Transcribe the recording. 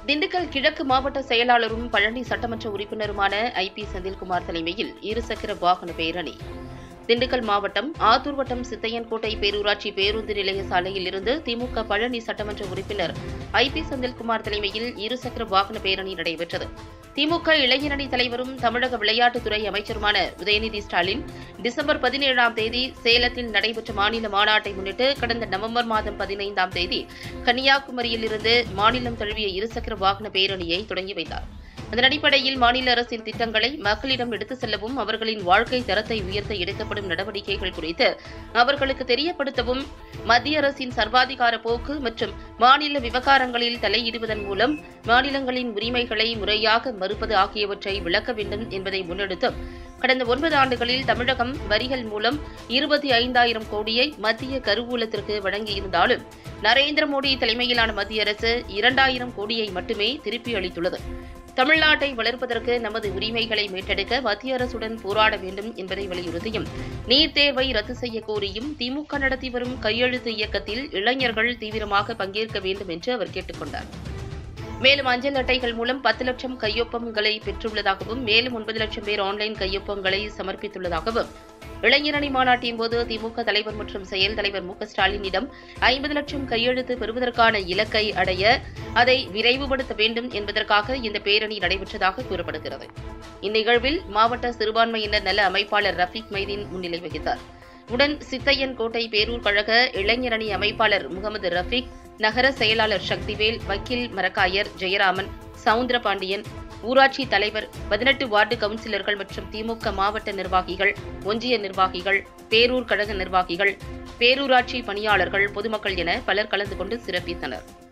திண்டுக்கல் கிழக்கு மாவட்ட செயலாளரும் பழனி சட்டமன்ற உறுப்பினருமான ஐ பி செந்தில்குமார் தலைமையில் இருசக்கர வாகன பேரணி திண்டுக்கல் மாவட்டம் ஆத்தூர் வட்டம் சித்தையன்கோட்டை பேரூராட்சி பேருந்து நிலைய சாலையில் இருந்து திமுக பழனி சட்டமன்ற உறுப்பினர் ஐ பி செந்தில்குமார் தலைமையில் இருசக்கர வாகன பேரணி நடைபெற்றது திமுக இளைஞரணி தலைவரும் தமிழக விளையாட்டுத்துறை அமைச்சருமான உதயநிதி ஸ்டாலின் டிசம்பர் பதினேழாம் தேதி சேலத்தில் நடைபெற்ற மாநில மாநாட்டை முன்னிட்டு கடந்த நவம்பர் மாதம் பதினைந்தாம் தேதி கன்னியாகுமரியில் இருந்து மாநிலம் தழுவிய இருசக்கர வாகன பேரணியை தொடங்கி வைத்தார் அதன் அடிப்படையில் மாநில அரசின் திட்டங்களை மக்களிடம் எடுத்துச் செல்லவும் அவர்களின் வாழ்க்கை தரத்தை உயர்த்த எடுக்கப்படும் நடவடிக்கைகள் குறித்து அவர்களுக்கு தெரியப்படுத்தவும் மத்திய அரசின் சர்வாதிகார போக்கு மற்றும் மாநில விவகாரங்களில் தலையிடுவதன் மூலம் மாநிலங்களின் உரிமைகளை முறையாக மறுப்பது ஆகியவற்றை விளக்க வேண்டும் என்பதை முன்னெடுத்தும் கடந்த ஒன்பது ஆண்டுகளில் தமிழகம் வரிகள் மூலம் இருபத்தி ஐந்தாயிரம் கோடியை மத்திய கருவூலத்திற்கு வழங்கியிருந்தாலும் நரேந்திர மோடி தலைமையிலான மத்திய அரசு இரண்டாயிரம் கோடியை மட்டுமே திருப்பி அளித்துள்ளது தமிழ்நாட்டை வளர்ப்பதற்கு நமது உரிமைகளை மீட்டெடுக்க மத்திய அரசுடன் போராட வேண்டும் என்பதை வலியுறுத்தியும் நீட் தேர்வை ரத்து செய்ய கோரியும் திமுக நடத்தி வரும் கையெழுத்து இயக்கத்தில் இளைஞர்கள் தீவிரமாக பங்கேற்க வேண்டும் என்று அவர் கேட்டுக் கொண்டார் மேலும் அஞ்சல் அட்டைகள் மூலம் பத்து லட்சம் கையொப்பங்களை பெற்றுள்ளதாகவும் மேலும் ஒன்பது லட்சம் பேர் ஆன்லைன் கையொப்பங்களை சமர்ப்பித்துள்ளதாகவும் இளைஞரணி மாநாட்டின் போது திமுக தலைவர் மற்றும் செயல் தலைவர் மு க ஸ்டாலினிடம் ஐம்பது லட்சம் கையெழுத்து பெறுவதற்கான இலக்கை அடைய அதை விரைவுபடுத்த வேண்டும் என்பதற்காக இந்த பேரணி நடைபெற்றதாக கூறப்படுகிறது இந்நிகழ்வில் மாவட்ட சிறுபான்மையினர் நல அமைப்பாளர் ரஃபீக் மைதீன் முன்னிலை வகித்தார் உடன் சித்தையன் கோட்டை பேரூர் கழக இளைஞரணி அமைப்பாளர் முகமது ரஃபீக் நகர செயலாளர் சக்திவேல் வக்கீல் மரக்காயர் ஜெயராமன் சவுந்தரபாண்டியன் ஊராட்சி தலைவர் பதினெட்டு வார்டு கவுன்சிலர்கள் மற்றும் திமுக மாவட்ட நிர்வாகிகள் ஒன்றிய நிர்வாகிகள் பேரூர் கழக நிர்வாகிகள் பேரூராட்சி பணியாளர்கள் பொதுமக்கள் என பலர் கலந்து கொண்டு சிறப்பித்தனர்